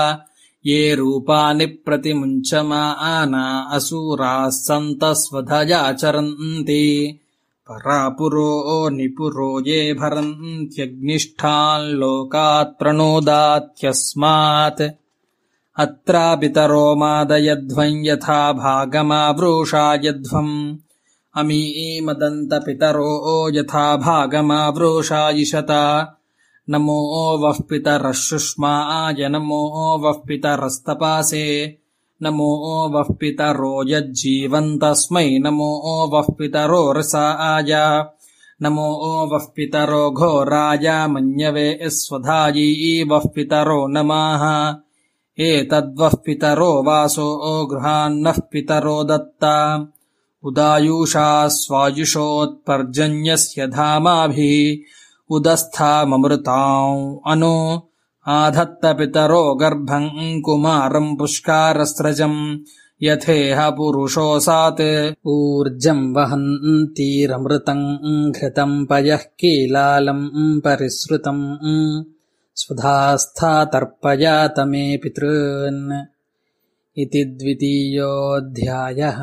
ये रूपाणि प्रतिमुञ्चमाना असुराः सन्तः स्वधयाचरन्ति परापुरो निपुरो ये भरन्त्यग्निष्ठान् लोकात् प्रणोदात्यस्मात् अत्रापितरो मादयध्वम् यथा भागमावृषा यध्वम् अमीमदन्तपितरो यथा भागमावृषा इषता नमो वः पितरः शुष्माय नमो वः पितरस्तपासे नमो वः पितरो यज्जीवन्तस्मै नमो वः पितरो रसाय नमो वः पितरो घोराय मन्यवे स्वधायी वः पितरो नमः एतद्वः पितरो वासो गृहान्नः पितरो दत्ता उदायुषा स्वायुषोत्पर्जन्यस्य धामाभिः उदस्थाममृताम् अनु आधत्तपितरो गर्भम् कुमारम् पुष्कारस्रजम् यथेह पुरुषोऽसात् ऊर्जम् वहन्तीरमृतम् घृतम् पयः कीलालम् परिसृतम् स्वधास्थातर्पयात मे पितॄन् इति द्वितीयोऽध्यायः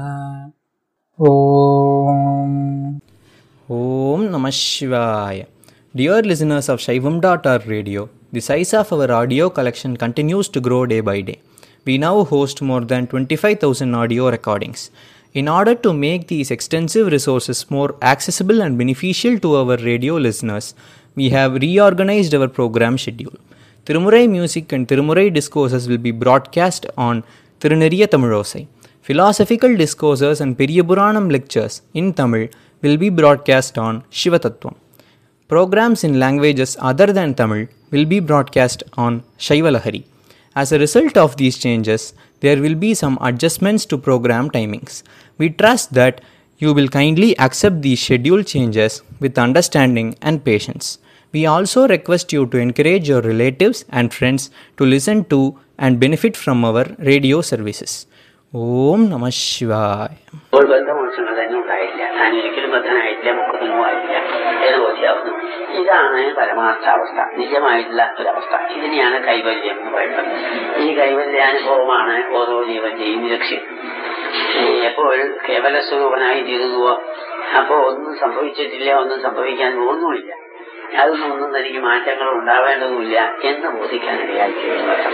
ॐ Om Namah Shivaya. Dear listeners of Shaivam.org radio, the size of our audio collection continues to grow day by day. We now host more than 25,000 audio recordings. In order to make these extensive resources more accessible and beneficial to our radio listeners, we have reorganized our program schedule. Tirumurai music and Tirumurai discourses will be broadcast on Tiruneriya Tamilosai. Philosophical discourses and Periyapuranam lectures in Tamil will be broadcast on Shivatattvam. Programs in languages other than Tamil will be broadcast on Shaivalahari. As a result of these changes, there will be some adjustments to program timings. We trust that you will kindly accept these schedule changes with understanding and patience. We also request you to encourage your relatives and friends to listen to and benefit from our radio services. Om Namah Shivaya. ഇപ്പോൾ ബന്ധമോശങ്ങൾ തന്നെ ഉണ്ടായില്ല താൻ ഒരിക്കലും ബദ്ധനായിട്ടില്ല മുക്കത്തിനും ആയില്ല എന്ന് ബോധ്യാവുന്നു ഇതാണ് പരമാർത്ഥാവസ്ഥ നിജമായിട്ടുള്ള ഒരവസ്ഥ ഇതിനെയാണ് കൈവല്യം എന്ന് പറയുന്നത് ഈ കൈവല്യാനുഭവമാണ് ഓരോ ജീവന്റെയും ലക്ഷ്യം ഈ എപ്പോൾ കേവല സ്വരൂപനായി തീരുന്നുവോ അപ്പോ ഒന്നും സംഭവിച്ചിട്ടില്ല ഒന്നും സംഭവിക്കാൻ പോകുന്നുമില്ല അതൊന്നും ഒന്നും തനിക്ക് മാറ്റങ്ങൾ ഉണ്ടാവേണ്ടതുമില്ല എന്ന് ബോധിക്കാനിടയായി തീരുന്നത്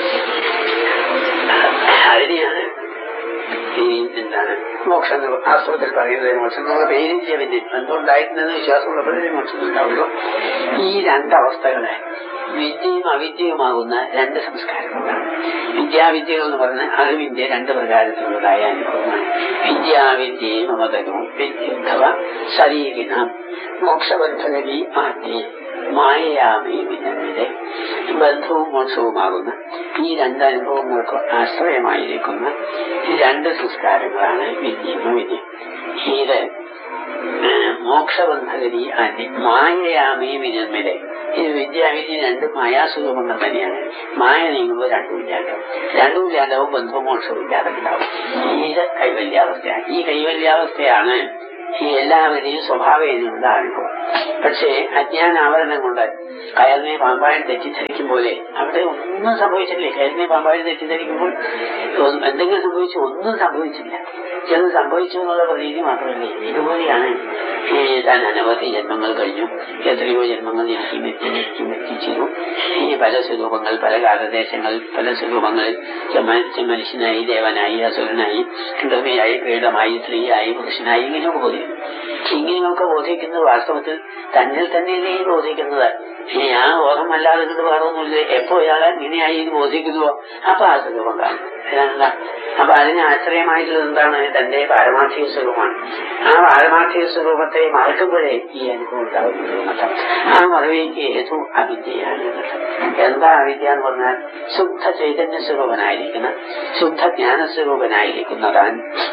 അതിനെയാണ് ഈ എന്താണ് മോക്ഷം എന്ന് ആസ്ത്രത്തിൽ പറയുന്നത് മോക്ഷം എന്നുള്ള പേരില്ല പിന്നെ എന്തുണ്ടായിട്ടുണ്ടെന്ന് വിശ്വാസമുള്ളപ്പോഴേ മോക്ഷം ഉണ്ടാവുള്ളൂ ഈ രണ്ടവസ്ഥകളെ വിദ്യയും അവിദ്യയുമാകുന്ന രണ്ട് സംസ്കാരങ്ങളാണ് വിദ്യാവിദ്യകൾ എന്ന് പറഞ്ഞാൽ അറിവിന്റെ രണ്ട് പ്രകാരത്തിലുള്ളതായ അനുഭവമാണ് വിദ്യാവിദ്യയും മമതകവും വിദ്യുദ്ധവ ശരീരിനാം മോക്ഷബന്ധകരി ആദ്യ മായയാമേ വിനമിലെ ബന്ധവും മോക്ഷവുമാകുന്ന ഈ രണ്ട് അനുഭവങ്ങൾക്ക് ആശ്രയമായിരിക്കുന്ന ഈ രണ്ട് സംസ്കാരങ്ങളാണ് വിദ്യയും വിദ്യയും ഇത് മോക്ഷബന്ധകരി ആദ്യ മായയാമേ വിനമിലെ ഈ വിദ്യാവിദ്യ രണ്ട് മായാസുഖമണ്ണം തന്നെയാണ് മായ നീങ്ങുമ്പോൾ രണ്ടും ഇല്ലാണ്ടാവും രണ്ടും ഇല്ലാണ്ടാവും ബന്ധവും മോക്ഷവും ഇല്ലാതെ ഉണ്ടാവും ഇത് കൈവല്യാവസ്ഥയാണ് ഈ കൈവല്യാവസ്ഥയാണ് ഈ എല്ലാവരുടെയും സ്വഭാവത്തിനുള്ള അനുഭവം പക്ഷേ അജ്ഞാനാവരണം കൊണ്ട് കയറിനെ പാമ്പായി തെറ്റിദ്ധരിക്കും പോലെ അവിടെ ഒന്നും സംഭവിച്ചിട്ടില്ല കയറിനെ പാമ്പായി തെറ്റിദ്ധരിക്കുമ്പോൾ എന്തെങ്കിലും സംഭവിച്ചു ഒന്നും സംഭവിച്ചില്ല ചിലത് സംഭവിച്ചു എന്നുള്ള പ്രതീതി മാത്രമല്ലേ ഇതുപോലെയാണ് ഈ താൻ അനവധി ജന്മങ്ങൾ കഴിഞ്ഞു എത്രയോ ജന്മങ്ങൾ എനിക്ക് മെത്തി മെത്തിച്ചിരുന്നു ഈ പല സ്വരൂപങ്ങൾ പല കാലദേശങ്ങൾ പല സ്വരൂപങ്ങൾ മനുഷ്യനായി ദേവനായി അസുരനായി കൃതമയായി പീഠമായി സ്ത്രീയായി പുരുഷനായി ഇങ്ങനെയൊക്കെ ബോധിക്കും ഇങ്ങനെയൊക്കെ ബോധിക്കുന്നത് വാസ്തവത്തിൽ തന്നിൽ തന്നെയല്ലേ ബോധിക്കുന്നത് ഇനി ആ ബോധമല്ലാതെ ഇത് വേറൊന്നുമില്ല എപ്പോ ഇയാളെ ഇങ്ങനെയായി ഇത് ബോധിക്കുന്നുവോ അപ്പൊ ആ സ്വരൂപം കാണും എന്താ അപ്പൊ അതിന് ആശ്രയമായിട്ടുള്ളത് എന്താണ് തന്റെ പാരമാർത്ഥിക സ്വരൂപമാണ് ആ പാരമാർത്ഥിക സ്വരൂപത്തെ മറക്കുമ്പോഴേ ഈ അനുഭവം ഉണ്ടാവുന്നത് എന്നർത്ഥം ആ മറവിക്ക് ഹേതു അവിദ്യയാണ് എന്നർത്ഥം എന്താ അവിദ്യ എന്ന് പറഞ്ഞാൽ ശുദ്ധ ചൈതന്യ സ്വരൂപനായിരിക്കുന്ന ശുദ്ധ ജ്ഞാന സ്വരൂപനായിരിക്കുന്നതാൻ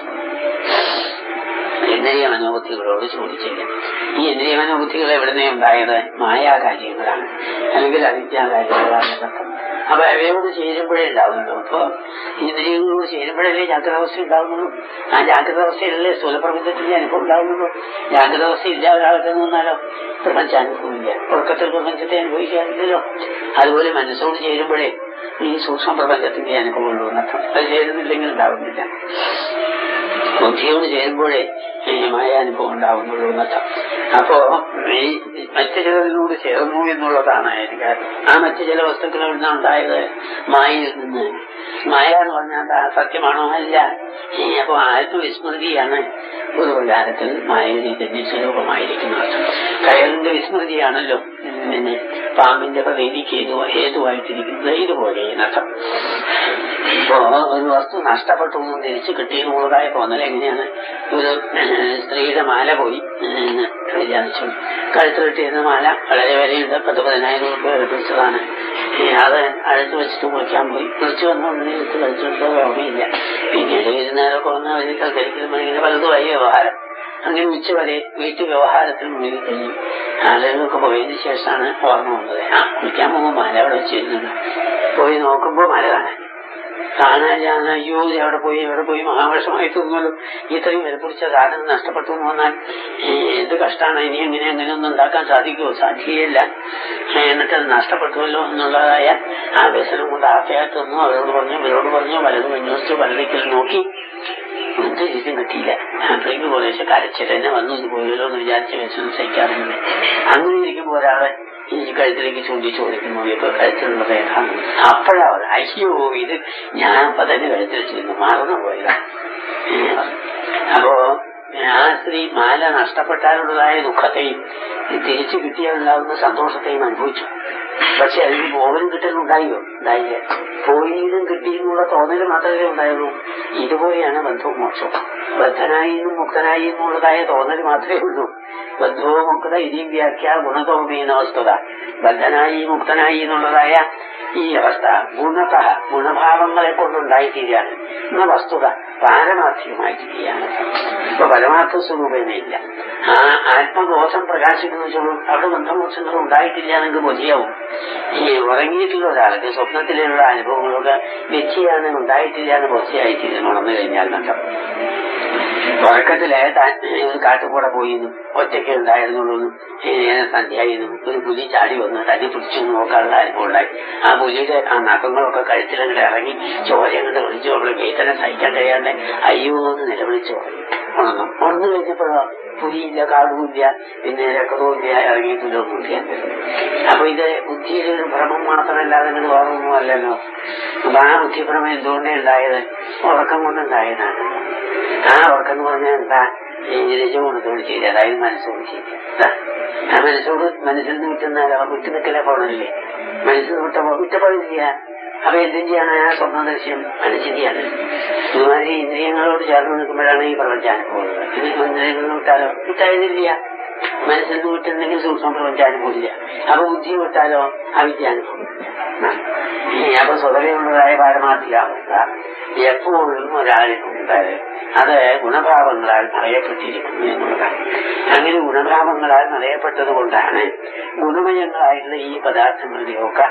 ഇന്ദ്രിയ മനോബുദ്ധികളോട് ചോദിച്ചില്ല ഈ ഇന്ദ്രിയ മനോബുദ്ധികൾ എവിടുന്നേ ഉണ്ടായത് മായാകാര്യങ്ങളാണ് അല്ലെങ്കിൽ അവിദ്യാകാര്യങ്ങളാണ് എന്നർത്ഥം അപ്പൊ അവയോട് ചേരുമ്പോഴേ ഉണ്ടാവുന്നുള്ളൂ അപ്പൊ ഇന്ദ്രിയങ്ങളോട് ചേരുമ്പോഴല്ലേ ജാഗ്രതാവസ്ഥ ഉണ്ടാവുന്നുള്ളൂ ആ ജാഗ്രതാവസ്ഥയിലല്ലേ സ്ഥൂലപ്രപഞ്ചത്തിന്റെ അനുഭവം ഉണ്ടാവുന്നുള്ളൂ ജാഗ്രതാവസ്ഥ ഇല്ല ഒരാൾക്ക് നിന്നാലോ പ്രപഞ്ചാനുഭവമില്ല ഉറക്കത്തിൽ പ്രപഞ്ചത്തെ അനുഭവിക്കാറില്ലല്ലോ അതുപോലെ മനസ്സോട് ചേരുമ്പോഴേ ഈ സൂക്ഷ്മ പ്രപഞ്ചത്തിന്റെ അനുഭവമുള്ളൂ എന്നർത്ഥം അത് ചേരുന്നില്ലെങ്കിൽ ഉണ്ടാവുന്നില്ല ബുദ്ധിയോട് ചേരുമ്പോഴേ ഈ മായ അനുഭവം ഉണ്ടാവുന്നുള്ളൂ എന്നർത്ഥം അപ്പോ ഈ മറ്റു ചിലതിനോട് ചേർന്നു എന്നുള്ളതാണ് അതിന് കാരണം ആ മറ്റു ചില വസ്തുക്കളിൽ നിന്നാണ് ഉണ്ടായത് മായയിൽ നിന്ന് മായ എന്ന് പറഞ്ഞാൽ അത് സത്യമാണോ അല്ല ഈ അപ്പൊ ആത്മവിസ്മൃതിയാണ് ഒരു പ്രകാരത്തിൽ മായയുടെ സ്വരൂപമായിരിക്കുന്നത് കയറിന്റെ വിസ്മൃതിയാണല്ലോ പിന്നെ പാമ്പിന്റെ പ്രതീതിക്ക് ഹേതു ഹേതുവായിട്ടിരിക്കുന്നത് ഇതുപോലെ എന്നർത്ഥം ഇപ്പോ ഒരു വസ്തു നഷ്ടപ്പെട്ടു എന്നും തിരിച്ചു കിട്ടിയെന്നുള്ളതായ തോന്നൽ എങ്ങനെയാണ് ഒരു സ്ത്രീയുടെ മാല പോയി എന്ന് വിചാരിച്ചു കഴുത്ത് കിട്ടിയിരുന്ന മാല വളരെ വിലയുണ്ട് പത്ത് പതിനായിരം രൂപ എടുപ്പിച്ചതാണ് അത് അഴുത്ത് വെച്ചിട്ട് കുളിക്കാൻ പോയി കുളിച്ചു വന്നുകൊണ്ടിന് എടുത്ത് കഴിച്ചിട്ട് ഓർമ്മയില്ല പിന്നീട് വിരുന്നേരമൊക്കെ വന്ന് അവര് ധരിക്കുമ്പോൾ ഇങ്ങനെ പലതുമായി വ്യവഹാരം അങ്ങനെ ഉച്ച വരെ വീട്ടു വ്യവഹാരത്തിൽ മുഴുകി കഴിഞ്ഞു ആളുകളൊക്കെ പോയതിനു ശേഷമാണ് ഓർമ്മ വന്നത് ആ കുളിക്കാൻ പോകുമ്പോൾ മല അവിടെ വെച്ചിരുന്നുണ്ട് പോയി നോക്കുമ്പോ മല കാണാൻ കാണാൻ അയ്യോ ഇത് എവിടെ പോയി എവിടെ പോയി മഹാവർഷമായി തോന്നുമല്ലോ ഇത്രയും വില പിടിച്ച സാധനം നഷ്ടപ്പെട്ടു എന്ന് പറഞ്ഞാൽ എന്ത് കഷ്ടമാണ് ഇനി എങ്ങനെ അങ്ങനെ ഒന്നും ഉണ്ടാക്കാൻ സാധിക്കുമോ സാധിക്കുകയില്ല എന്നിട്ട് അത് നഷ്ടപ്പെട്ടുവല്ലോ എന്നുള്ളതായ ആ വ്യസനം കൊണ്ട് ആഫയായിട്ടൊന്നും അവരോട് പറഞ്ഞു ഇവരോട് പറഞ്ഞു വലത് അന്വേഷിച്ചു വലതിക്കൽ നോക്കി എന്ത് രീതിയും കിട്ടിയില്ല അപ്പോഴേക്ക് പോലീസ് കരച്ചിട്ട് വന്നു ഇത് പോയല്ലോ എന്ന് വിചാരിച്ച് വ്യസനം സഹിക്കാറുണ്ട് അങ്ങനെ ഇരിക്കുമ്പോൾ ഒരാളെ ഈ കഴുത്തിലേക്ക് ചൂണ്ടി ചോദിക്കുന്നു ഇപ്പൊ കഴുത്തിലുള്ളത് ഏതാണ് അപ്പോഴാ അവർ അയ്യോ ഇത് ഞാൻ അപ്പൊ തന്നെ കഴുത്തിൽ വെച്ചിരുന്നു മറന്നു പോയതാ അപ്പോ ആ സ്ത്രീ മാല നഷ്ടപ്പെട്ടാലുള്ളതായ ദുഃഖത്തെയും തിരിച്ചു കിട്ടിയാലുണ്ടാകുന്ന സന്തോഷത്തെയും അനുഭവിച്ചു പക്ഷെ അതിന് പോകലും കിട്ടലുണ്ടായോ ഉണ്ടായില്ല പോയിനും കിട്ടിയെന്നുള്ള തോന്നൽ മാത്രമേ ഉണ്ടായുള്ളൂ ഇതുപോലെയാണ് ബന്ധവും മോക്ഷവും ബദ്ധനായി എന്നും മുക്തനായി എന്നുള്ളതായ തോന്നൽ മാത്രമേ ഉള്ളൂ ബന്ധവോ മുക്ത ഇനിയും വ്യാഖ്യ ഗുണതോമീന വസ്തുത ബദ്ധനായി മുക്തനായി എന്നുള്ളതായ ഈ അവസ്ഥ ഗുണത ഗുണഭാവങ്ങളെ കൊണ്ടുണ്ടായിത്തീരുകയാണ് എന്ന വസ്തുത പാരമാർത്ഥികമായി തീരുകയാണ് ഇപ്പൊ പരമാർത്ഥ സ്വരൂപമേയില്ല ആ ആത്മബോധം പ്രകാശിക്കുന്ന വെച്ചോളൂ അവിടെ ബന്ധമോക്ഷങ്ങൾ ഉണ്ടായിട്ടില്ല എന്നെങ്കിൽ ബോധ്യാവും ഈ ഉറങ്ങിയിട്ടുള്ള ഒരാൾക്ക് സ്വപ്നത്തിലുള്ള അനുഭവങ്ങളൊക്കെ വെച്ചിയാണ് ഉണ്ടായിട്ടില്ല എന്ന് ബോധ്യമായിത്തീരുന്നു ഉണർന്നു കഴിഞ്ഞാൽ നഷ്ടം ഉറക്കത്തിലെ താൻ ഒരു കാട്ടുകൂടെ പോയിരുന്നു ഒറ്റയ്ക്ക് ഉണ്ടായിരുന്നുള്ളൂ സന്ധ്യയായിരുന്നു ഒരു പുലി ചാടി വന്ന് തന്നെ പിടിച്ചു നോക്കാനുള്ള അനുഭവം ഉണ്ടായി ആ പുലിയുടെ ആ നഖങ്ങളൊക്കെ കഴുത്തിലങ്ങോട്ട് ഇറങ്ങി ചോര അങ്ങോട്ട് വിളിച്ചു അവളെ വേദന സഹിക്കാൻ കഴിയാണ്ട് അയ്യോ എന്ന് നിലവിളിച്ചു തുടങ്ങി ഉണർന്നു ഉണർന്നു കഴിഞ്ഞപ്പോഴോ പുലിയില്ല കാടുമില്ല പിന്നെ രക്തവുമില്ല ഇറങ്ങിയിട്ടില്ലൊന്നുമില്ല അപ്പൊ ഇത് ബുദ്ധിയുടെ ഒരു ഭ്രമം മാത്രമല്ലാതെ ഇത് വേറൊന്നും അല്ലല്ലോ അപ്പൊ ആ ബുദ്ധിഭ്രമം എന്തുകൊണ്ടേ ഉണ്ടായത് ഉറക്കം കൊണ്ടുണ്ടായതാണ് ആ ഉറക്കം എന്ന് പറഞ്ഞാൽ എന്താ ഈ രജഗുണത്തോട് ചെയ്ത് അതായത് മനസ്സോട് ചെയ്ത് ആ മനസ്സോട് മനസ്സിൽ നിന്ന് വിട്ടുന്ന വിട്ടു നിൽക്കലേ പോണില്ലേ മനസ്സിൽ നിന്ന് വിട്ട വിട്ടപ്പോഴില്ല അപ്പൊ എന്തും ചെയ്യാണ് ആ സ്വപ്ന ദൃശ്യം മനസ്സിന്റെയാണ് ഇതുമാതിരി ഇന്ദ്രിയങ്ങളോട് ചേർന്ന് നിൽക്കുമ്പോഴാണ് ഈ പ്രപഞ്ചാനുഭവം ഇത് ഇന്ദ്രിയങ്ങളിൽ വിട്ടാലോ വിട്ടായതില്ല മനസ്സിൽ നിന്ന് വിട്ടിട്ടുണ്ടെങ്കിൽ സൂക്ഷ്മ പ്രപഞ്ചാനുഭവമില്ല അപ്പൊ ബുദ്ധി വിട്ടാലോ അവിദ്യാനുഭവം അപ്പൊ സ്വതവേയുള്ളതായ പാരമാർത്ഥികാവസ്ഥ എപ്പോഴും ഒരാളിനുണ്ട് അത് ഗുണഭാവങ്ങളാൽ നിറയപ്പെട്ടിരിക്കുന്നു എന്നുള്ളതാണ് അങ്ങനെ ഗുണഭാവങ്ങളാൽ നിറയപ്പെട്ടത് കൊണ്ടാണ് ഗുണമയങ്ങളായിട്ടുള്ള ഈ പദാർത്ഥങ്ങളുടെയൊക്കെ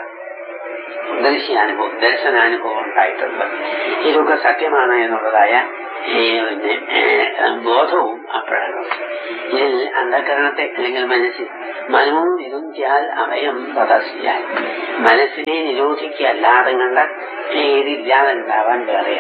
ദൃശ്യാനുഭവം ദർശനാനുഭവം ഉണ്ടായിട്ടുള്ളത് ഇതൊക്കെ സത്യമാണ് എന്നുള്ളതായ പിന്നെ ബോധവും അപ്പോഴാണ് ഇതിൽ അന്ധകരണത്തെ അല്ലെങ്കിൽ മനസ്സിൽ മനവും നിരുന്ധ്യാൽ അഭയം തടസ്സിയാൽ മനസ്സിനെ നിരോധിക്കല്ലാതെ കണ്ട ഇതില്ലാതെ ഉണ്ടാവാൻ വേറെ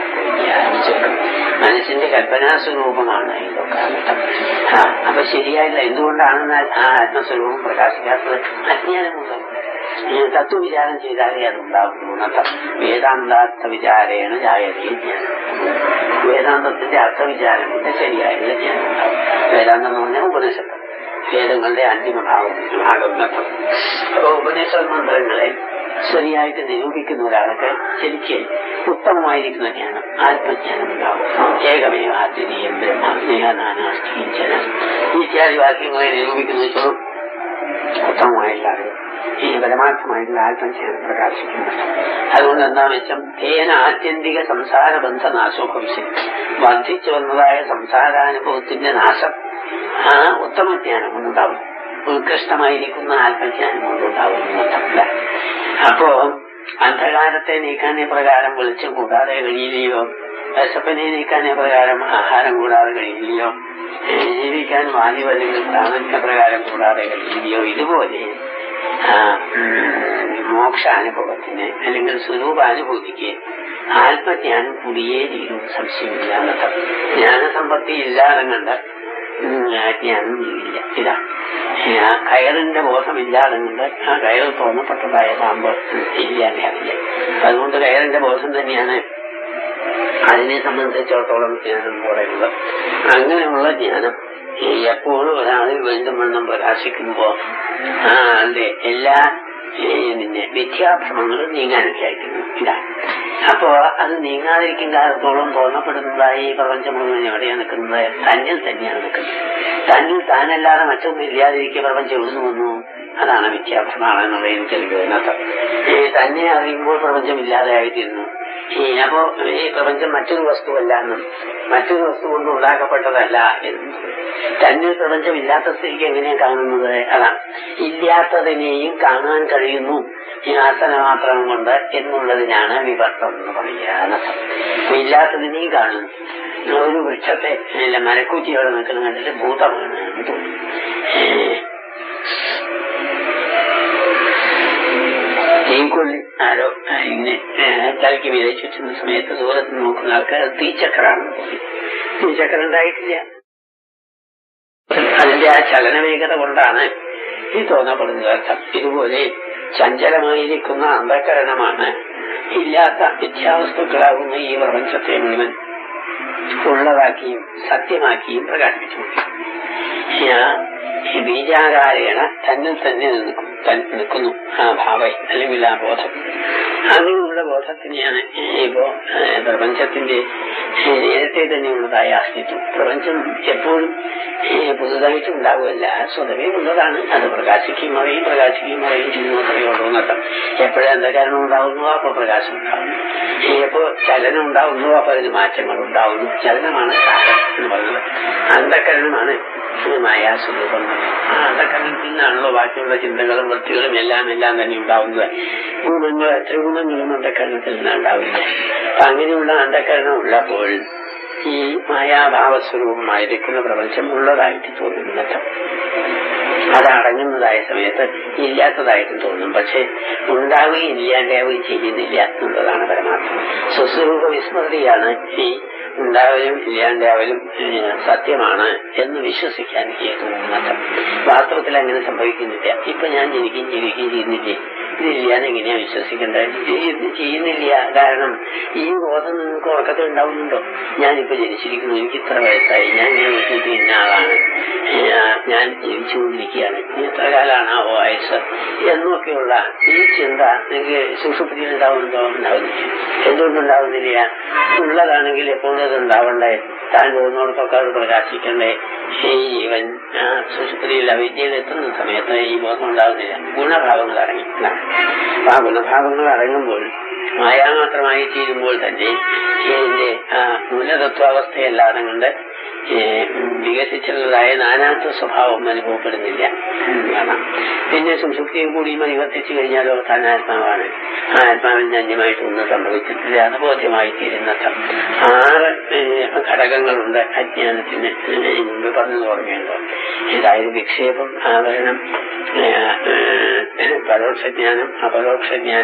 ആളുകൾ മനസ്സിന്റെ കൽപ്പനാസ്വരൂപമാണ് ഇതൊക്കെ ആ അപ്പൊ ശരിയായില്ല എന്തുകൊണ്ടാണെന്ന് ആ ആത്മസ്വരൂപം പ്രകാശിക്കാത്തത് അജ്ഞാനമുള്ളത് തത്വവിചാരം ചെയ്താലേ അതുണ്ടാകുന്നു എന്നർത്ഥം വേദാന്താർത്ഥ വിചാരേണ ജായതേ ജ്ഞാനം വേദാന്തത്തിന്റെ അർത്ഥവിചാരം കൊണ്ട് ശരിയായ ജ്ഞാനം ഉണ്ടാവും വേദാന്തം എന്ന് പറഞ്ഞാൽ ഉപനിഷത്ത് വേദങ്ങളുടെ അന്തിമഭാവം ഭാഗം അപ്പൊ ഉപനിഷത് മന്ത്രങ്ങളെ ശരിയായിട്ട് നിരൂപിക്കുന്ന ഒരാൾക്ക് ശരിക്ക് ഉത്തമമായിരിക്കുന്ന ജ്ഞാനം ആത്മജ്ഞാനം ഉണ്ടാവും ഏകമേവ ആദ്യം ബ്രഹ്മസ്നേഹനാനാസ്തി ഇത്യാദി വാക്യങ്ങളെ നിരൂപിക്കുന്ന വെച്ചോളും ഉത്തമമായിട്ടുള്ള അറിവ് ഈ പരമാർത്ഥമായിട്ടുള്ള ആത്മജ്ഞാനം പ്രകാശിക്കുന്നത് അതുകൊണ്ട് എന്താ വെച്ചാൽ തേന ആത്യന്തിക സംസാര ബന്ധ നാശോ ഭവിഷ്യം വർദ്ധിച്ചു വന്നതായ സംസാരാനുഭവത്തിന്റെ നാശം ആ ഉത്തമജ്ഞാനം കൊണ്ടുണ്ടാവും ഉത്കൃഷ്ടമായിരിക്കുന്ന ആത്മജ്ഞാനം കൊണ്ടുണ്ടാവും എന്നർത്ഥമില്ല അപ്പോ അന്ധകാരത്തെ നീക്കാൻ പ്രകാരം വെളിച്ചം കൂടാതെ കഴിയില്ലയോ വിശപ്പിനെ നീക്കാൻ പ്രകാരം ആഹാരം കൂടാതെ കഴിയില്ലയോ ജീവിക്കാൻ വായു അല്ലെങ്കിൽ പ്രാണന്റെ പ്രകാരം കൂടാതെ കഴിയില്ലയോ ഇതുപോലെ മോക്ഷാനുഭവത്തിന് അല്ലെങ്കിൽ സ്വരൂപാനുഭൂതിക്ക് ആത്മജ്ഞാനം കൂടിയേ തീരും സംശയമില്ല എന്നർത്ഥം ജ്ഞാനസമ്പത്തി ഇല്ലാതെ കണ്ട് ജ്ഞാനം ഇല്ല ഇതാണ് ആ കയറിന്റെ ബോധമില്ലാതെ കൊണ്ട് ആ കയർ തോന്നപ്പെട്ടതായ പാമ്പ് ഇല്ലാതെയാവില്ല അതുകൊണ്ട് കയറിന്റെ ബോധം തന്നെയാണ് അതിനെ സംബന്ധിച്ചിടത്തോളം ജ്ഞാനം എന്ന് പറയുന്നത് അങ്ങനെയുള്ള ജ്ഞാനം ഈ എപ്പോഴും ഒരാളിൽ വീണ്ടും വണ്ണം പ്രകാശിക്കുമ്പോ ആ ആളുടെ എല്ലാ ഈ പിന്നെ മിഥ്യാഭ്രമങ്ങളും നീങ്ങാനൊക്കെ അയക്കുന്നു ഇതാണ് അപ്പോ അത് നീങ്ങാതിരിക്കും കാലത്തോളം തോന്നപ്പെടുന്നതായി ഈ പ്രപഞ്ചം മുഴുവൻ എവിടെയാണ് നിൽക്കുന്നത് തന്നിൽ തന്നെയാണ് നിൽക്കുന്നത് തന്നിൽ താനല്ലാതെ മറ്റൊന്നും ഇല്ലാതിരിക്കുക പ്രപഞ്ചം എവിടുന്ന് വന്നു അതാണ് മിഥ്യാഭ്രമാണെന്നുള്ള എനിക്ക് ഇതിനകത്ത് ഈ തന്നെ അറിയുമ്പോൾ പ്രപഞ്ചം ഇല്ലാതെയായിത്തീരുന്നു ഈ അപ്പോ ഈ പ്രപഞ്ചം മറ്റൊരു വസ്തുവല്ല എന്നും മറ്റൊരു വസ്തു കൊണ്ട് ഉണ്ടാക്കപ്പെട്ടതല്ല എന്നും തന്നിൽ പ്രപഞ്ചം ഇല്ലാത്ത സ്ഥിതിക്ക് എങ്ങനെയാ കാണുന്നത് അതാണ് ഇല്ലാത്തതിനെയും കാണാൻ കഴിയുന്നു ഈ ആസന മാത്രം കൊണ്ട് എന്നുള്ളതിനാണ് വിവർത്തം എന്ന് പറയുക എന്നർത്ഥം. അപ്പൊ ഇല്ലാത്തതിനെയും കാണുന്നു ഒരു വൃക്ഷത്തെ അല്ല മരക്കൂറ്റിയോടെ നിൽക്കുന്ന കണ്ടിട്ട് ഭൂതമാണ് എന്ന് തോന്നുന്നു ഏഹ് തീക്കൊള്ളി ആരോ ആ, ഇങ്ങനെ ആ, തലയ്ക്ക് മീതെ ചുറ്റുന്ന സമയത്ത് ദൂരത്ത് നോക്കുന്ന ആൾക്കാർ തീച്ചക്രാണെന്ന് തോന്നി തീച്ചക്രം ഉണ്ടായിട്ടില്ല അതിന്റെ ആ ചലനവേഗത കൊണ്ടാണ് ഈ തോന്നപ്പെടുന്നത് അർത്ഥം ഇതുപോലെ ചഞ്ചലമായിരിക്കുന്ന അന്ധകരണമാണ് ഇല്ലാത്ത മിഥ്യാവസ്തുക്കളാകുന്ന ഈ പ്രപഞ്ചത്തെ മുഴുവൻ ഉള്ളതാക്കിയും സത്യമാക്കിയും പ്രകാശിപ്പിച്ചു ഈ ബീജാകാരേണ തന്നിൽ തന്നെ നിൽക്കും തൻ- നിൽക്കുന്നു ആ ഭാവ അല്ലെങ്കിൽ ആ ബോധം അങ്ങനെയുള്ള ബോധത്തിനെയാണ് ഇപ്പോ ഏ, പ്രപഞ്ചത്തിന്റെ ഏ, നേരത്തെ തന്നെയുള്ളതായ അസ്തിത്വം പ്രപഞ്ചം എപ്പോഴും ഏ, പുതുതായിട്ട് ഉണ്ടാവുകയല്ല സ്വതവേ ഉള്ളതാണ് അത് പ്രകാശിക്കുകയും മറയും പ്രകാശിക്കുകയും മറയും ചെയ്യുന്നു അത്രയേ ഉള്ളൂ എന്നർത്ഥം എപ്പോഴും അന്ധകാരണം ഉണ്ടാകുന്നു അപ്പോൾ പ്രകാശം ഉണ്ടാകുന്നു ഏ, എപ്പോ ചലനം ഉണ്ടാകുന്നു അപ്പോൾ അതിന് മാറ്റങ്ങൾ ഉണ്ടാകുന്നു ചലനമാണ് കാര്യം എന്ന് പറയുന്നത് അന്ധകരണമാണ് മായാസ്വരൂപം ആ അന്ധകരണത്തിൽ നിന്നാണല്ലോ ബാക്കിയുള്ള ചിന്തകളും വൃത്തികളും എല്ലാം എല്ലാം തന്നെ ഉണ്ടാവുന്നത് ഗുണങ്ങൾ ത്രിഗുണങ്ങളും അന്ധകരണത്തിൽ നിന്നാണ് ഉണ്ടാവുന്നത് അപ്പൊ അങ്ങനെയുള്ള അന്ധകരണം ഉള്ളപ്പോൾ ഈ മായാഭാവസ്വരൂപമായിരിക്കുന്ന പ്രപഞ്ചം ഉള്ളതായിട്ട് തോന്നുന്നത് അത് അടങ്ങുന്നതായ സമയത്ത് ഇല്ലാത്തതായിട്ടും തോന്നും പക്ഷെ ഉണ്ടാവുകയും ഇല്ലാണ്ടാവുകയും ചെയ്യുന്നില്ല എന്നുള്ളതാണ് പരമാർത്ഥം സ്വസ്വരൂപ വിസ്മൃതിയാണ് ഈ ഉണ്ടാവലും ഇല്ലാണ്ടാവലും ഏഹ്, സത്യമാണ് എന്ന് വിശ്വസിക്കാൻ തോന്നുന്നത് വാസ്തവത്തിൽ അങ്ങനെ സംഭവിക്കുന്നില്ല ഇപ്പൊ ഞാൻ ജനിക്കുകയും ജീവിക്കുകയും ചെയ്യുന്നില്ലേ ഇതില്ലാന്ന് എങ്ങനെയാ വിശ്വസിക്കേണ്ടത് ഇത് ചെയ്യുന്നില്ല കാരണം ഈ ബോധം നിങ്ങൾക്ക് ഉറക്കത്തിൽ ഉണ്ടാവുന്നുണ്ടോ ഞാനിപ്പോ ജനിച്ചിരിക്കുന്നു എനിക്ക് ഇത്ര വയസ്സായി ഞാൻ ഇങ്ങനെ നോക്കിയിട്ട് ഇന്ന ആളാണ് ഏഹ്, ഞാൻ ജീവിച്ചുകൊണ്ടിരിക്കുകയാണ് ഇനി എത്ര കാലാണ് ആ വയസ്സ് എന്നൊക്കെയുള്ള ഈ ചിന്ത നിങ്ങൾക്ക് സുഷുപ്തിയിൽ ഉണ്ടാവുന്നുണ്ടോ ഉണ്ടാവുന്നില്ല എന്തുകൊണ്ടുണ്ടാവുന്നില്ല ഉള്ളതാണെങ്കിൽ എപ്പോഴും അത് ഉണ്ടാവണ്ടേ താൻ പോകുന്നവർക്കൊക്കെ അത് പ്രകാശിക്കണ്ടേ ഈ ജീവൻ ആ സുഷുപ്തിയിൽ അവിദ്യയിൽ എത്തുന്ന സമയത്ത് ഈ ബോധം ഉണ്ടാവുന്നില്ല ഗുണഭാവങ്ങൾ അടങ്ങി അപ്പൊ ആ ഗുണഭാവങ്ങൾ അടങ്ങുമ്പോൾ മായാമാത്രമായി തീരുമ്പോൾ തന്നെ ഇതിന്റെ ആ മൂലതത്വാവസ്ഥയല്ലാതെ കൊണ്ട് ഏഹ്, വികസിച്ചിട്ടുള്ളതായ നാനാത്വ സ്വഭാവം അനുഭവപ്പെടുന്നില്ല കാണാം പിന്നെ സുഷുപ്തിയും കൂടി പരിവർത്തിച്ചു കഴിഞ്ഞാലോ താൻ ആത്മാവാണ് ആ ആത്മാവിന് അന്യമായിട്ട് ഒന്നും സംഭവിച്ചിട്ടില്ല അത് ബോധ്യമായി തീരുന്ന ആറ് ഏഹ്, ഘടകങ്ങളുണ്ട് അജ്ഞാനത്തിന് ഏഹ്, മുമ്പ് പറഞ്ഞു ഓർമ്മയുണ്ടോ അതായത് വിക്ഷേപം ആവരണം ഏഹ്, ഏഹ്, പരോക്ഷജ്ഞാനം അപരോക്ഷജ്ഞാനം